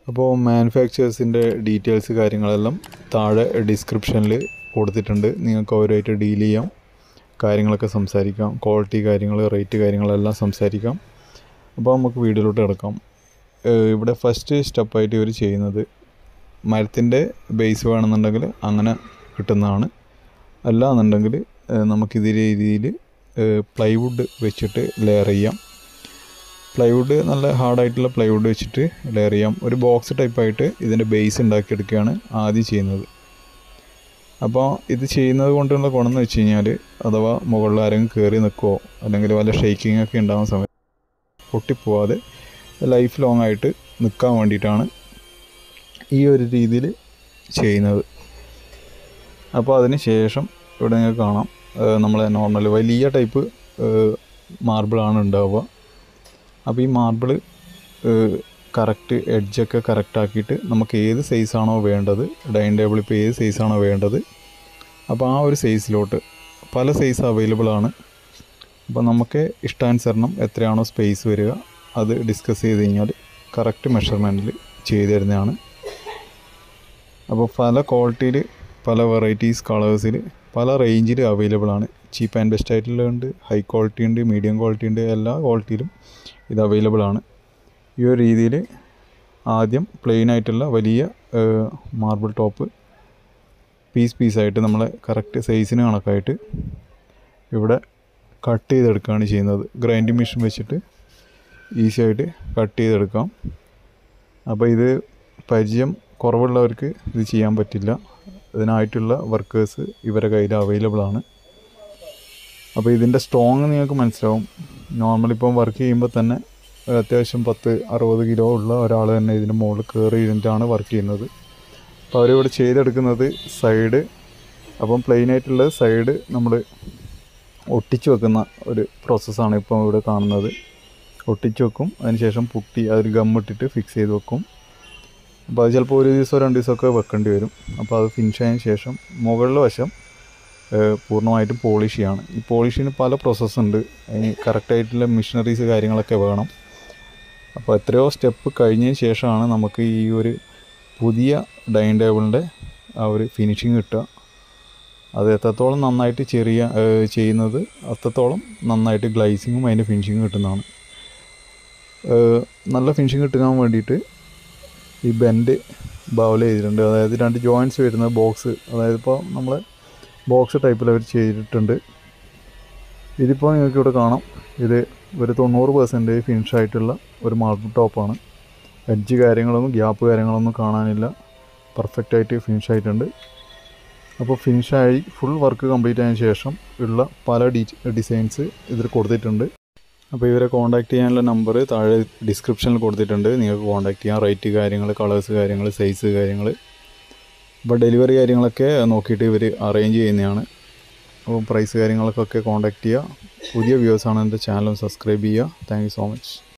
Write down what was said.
അപ്പോൾ മാനുഫാക്ചേഴ്സിൻ്റെ ഡീറ്റെയിൽസ് കാര്യങ്ങളെല്ലാം താഴെ ഡിസ്ക്രിപ്ഷനിൽ കൊടുത്തിട്ടുണ്ട് നിങ്ങൾക്ക് അവരുമായിട്ട് ഡീൽ ചെയ്യാം കാര്യങ്ങളൊക്കെ സംസാരിക്കാം ക്വാളിറ്റി കാര്യങ്ങൾ റേറ്റ് കാര്യങ്ങളെല്ലാം സംസാരിക്കാം അപ്പോൾ നമുക്ക് വീഡിയോയിലോട്ട് കിടക്കാം ഇവിടെ ഫസ്റ്റ് സ്റ്റെപ്പായിട്ട് ഇവർ ചെയ്യുന്നത് മരത്തിൻ്റെ ബേസ് വേണമെന്നുണ്ടെങ്കിൽ അങ്ങനെ കിട്ടുന്നതാണ് അല്ല എന്നുണ്ടെങ്കിൽ നമുക്ക് ഇതേ രീതിയിൽ പ്ലൈവുഡ് വെച്ചിട്ട് ലെയർ ചെയ്യാം പ്ലൈവുഡ് നല്ല ഹാർഡായിട്ടുള്ള പ്ലൈവുഡ് വെച്ചിട്ട് ലെയർ ചെയ്യാം ഒരു ബോക്സ് ടൈപ്പായിട്ട് ഇതിൻ്റെ ബേസ് ഉണ്ടാക്കിയെടുക്കുകയാണ് ആദ്യം ചെയ്യുന്നത് അപ്പോൾ ഇത് ചെയ്യുന്നത് കൊണ്ടുള്ള ഗുണം എന്ന് വെച്ച് കഴിഞ്ഞാൽ അഥവാ മുകളിൽ ആരെങ്കിലും കയറി നിൽക്കുമോ അല്ലെങ്കിൽ വല്ല ഷെയ്ക്കിംഗ് ഒക്കെ ഉണ്ടാകുന്ന സമയത്ത് പൊട്ടിപ്പോവാതെ ലൈഫ് ലോങ് ആയിട്ട് നിൽക്കാൻ വേണ്ടിയിട്ടാണ് ഈ ഒരു രീതിയിൽ ചെയ്യുന്നത് അപ്പോൾ അതിന് ശേഷം ഇവിടെ നിങ്ങൾക്ക് കാണാം നമ്മളെ നോർമൽ വലിയ ടൈപ്പ് മാർബിളാണ് ഉണ്ടാവുക അപ്പോൾ ഈ മാർബിൾ കറക്റ്റ് എഡ്ജൊക്കെ കറക്റ്റ് ആക്കിയിട്ട് നമുക്ക് ഏത് സൈസാണോ വേണ്ടത് ഡൈനിങ് ടേബിൾ ഇപ്പോൾ ഏത് സൈസാണോ വേണ്ടത് അപ്പോൾ ആ ഒരു സൈസിലോട്ട് പല സൈസ് അവൈലബിൾ ആണ് അപ്പോൾ നമുക്ക് ഇഷ്ടാനുസരണം എത്രയാണോ സ്പേസ് വരിക അത് ഡിസ്കസ് ചെയ്ത് കഴിഞ്ഞാൽ കറക്റ്റ് മെഷർമെൻറ്റിൽ ചെയ്തു തരുന്നതാണ് അപ്പോൾ പല ക്വാളിറ്റിയിൽ പല വെറൈറ്റീസ് കളേഴ്സിൽ പല റേഞ്ചിൽ അവൈലബിൾ ആണ് ചീപ്പ് ആൻഡ് ബെസ്റ്റ് ആയിട്ടുള്ളതുണ്ട് ഹൈ ക്വാളിറ്റി ഉണ്ട് മീഡിയം ക്വാളിറ്റി ഉണ്ട് എല്ലാ ക്വാളിറ്റിയിലും ഇത് അവൈലബിൾ ആണ് ഈ ഒരു രീതിയിൽ ആദ്യം പ്ലെയിൻ ആയിട്ടുള്ള വലിയ മാർബിൾ ടോപ്പ് പീസ് പീസായിട്ട് നമ്മളെ കറക്റ്റ് സൈസിന് കണക്കായിട്ട് ഇവിടെ കട്ട് ചെയ്തെടുക്കുകയാണ് ചെയ്യുന്നത് ഗ്രൈൻഡിങ് മെഷീൻ വെച്ചിട്ട് ഈസി ആയിട്ട് കട്ട് ചെയ്തെടുക്കാം അപ്പോൾ ഇത് പരിചയം കുറവുള്ളവർക്ക് ഇത് ചെയ്യാൻ പറ്റില്ല ഇതിനായിട്ടുള്ള വർക്കേഴ്സ് ഇവരെ കയ്യിൽ അവൈലബിൾ ആണ് അപ്പോൾ ഇതിൻ്റെ സ്ട്രോങ് നിങ്ങൾക്ക് മനസ്സിലാവും നോർമലി ഇപ്പം വർക്ക് ചെയ്യുമ്പോൾ തന്നെ അത്യാവശ്യം പത്ത് അറുപത് കിലോ ഉള്ള ഒരാൾ തന്നെ ഇതിൻ്റെ മുകളിൽ കയറി ഇരുന്നിട്ടാണ് വർക്ക് ചെയ്യുന്നത് അപ്പോൾ അവരിവിടെ ചെയ്തെടുക്കുന്നത് സൈഡ് അപ്പം പ്ലെയിൻ ആയിട്ടുള്ള സൈഡ് നമ്മൾ ഒട്ടിച്ചു വെക്കുന്ന ഒരു പ്രോസസ്സാണ് ഇപ്പം ഇവിടെ കാണുന്നത് ഒട്ടിച്ചു വെക്കും അതിനുശേഷം പുട്ടി അതിൽ ഗമ്മിട്ടിട്ട് ഫിക്സ് ചെയ്ത് വെക്കും അപ്പോൾ അത് ചിലപ്പോൾ ഒരു ദിവസമോ രണ്ട് ദിവസമൊക്കെ വെക്കേണ്ടി വരും അപ്പോൾ അത് ഫിനിഷ് ആയതിനു ശേഷം മുകളിലെ വശം പൂർണ്ണമായിട്ടും പോളിഷ് ചെയ്യാണ് ഈ പോളിഷിന് പല പ്രോസസ്സ് ഉണ്ട് അതിന് കറക്റ്റായിട്ടുള്ള മിഷനറീസ് കാര്യങ്ങളൊക്കെ വേണം അപ്പോൾ എത്രയോ സ്റ്റെപ്പ് കഴിഞ്ഞതിന് ശേഷമാണ് നമുക്ക് ഈ ഒരു പുതിയ ഡൈനിങ് ടേബിളിൻ്റെ ആ ഒരു ഫിനിഷിങ് കിട്ടുക അത് എത്രത്തോളം നന്നായിട്ട് ചെറിയ ചെയ്യുന്നത് അത്രത്തോളം നന്നായിട്ട് ഗ്ലൈസിങ്ങും അതിൻ്റെ ഫിനിഷിങ്ങും കിട്ടുന്നതാണ് നല്ല ഫിനിഷിങ് കിട്ടാൻ വേണ്ടിയിട്ട് ഈ ബെൻഡ് ബൗൽ ചെയ്തിട്ടുണ്ട് അതായത് രണ്ട് ജോയിൻറ്റ്സ് വരുന്ന ബോക്സ് അതായത് ഇപ്പോൾ നമ്മൾ ബോക്സ് ടൈപ്പിൽ അവർ ചെയ്തിട്ടുണ്ട് ഇതിപ്പോൾ നിങ്ങൾക്ക് ഇവിടെ കാണാം ഇത് ഒരു തൊണ്ണൂറ് പെർസെൻറ്റേജ് ഫിനിഷ് ആയിട്ടുള്ള ഒരു മാർബിൾ ടോപ്പാണ് എഡ്ജ് കാര്യങ്ങളൊന്നും ഗ്യാപ്പ് കാര്യങ്ങളൊന്നും കാണാനില്ല പെർഫെക്റ്റ് ആയിട്ട് ഫിനിഷ് ആയിട്ടുണ്ട് അപ്പോൾ ഫിനിഷായി ഫുൾ വർക്ക് കംപ്ലീറ്റ് ആയതിനു ശേഷം ഉള്ള പല ഡീ ഡിസൈൻസ് ഇതിൽ കൊടുത്തിട്ടുണ്ട് അപ്പോൾ ഇവരെ കോൺടാക്ട് ചെയ്യാനുള്ള നമ്പർ താഴെ ഡിസ്ക്രിപ്ഷനിൽ കൊടുത്തിട്ടുണ്ട് നിങ്ങൾക്ക് കോൺടാക്ട് ചെയ്യാം റേറ്റ് കാര്യങ്ങൾ കളേഴ്സ് കാര്യങ്ങൾ സൈസ് കാര്യങ്ങൾ അപ്പോൾ ഡെലിവറി കാര്യങ്ങളൊക്കെ നോക്കിയിട്ട് ഇവർ അറേഞ്ച് ചെയ്യുന്നതാണ് അപ്പോൾ പ്രൈസ് കാര്യങ്ങൾക്കൊക്കെ കോൺടാക്ട് ചെയ്യുക പുതിയ വ്യൂവേഴ്സാണ് എൻ്റെ ചാനൽ സബ്സ്ക്രൈബ് ചെയ്യുക താങ്ക് യു സോ മച്ച്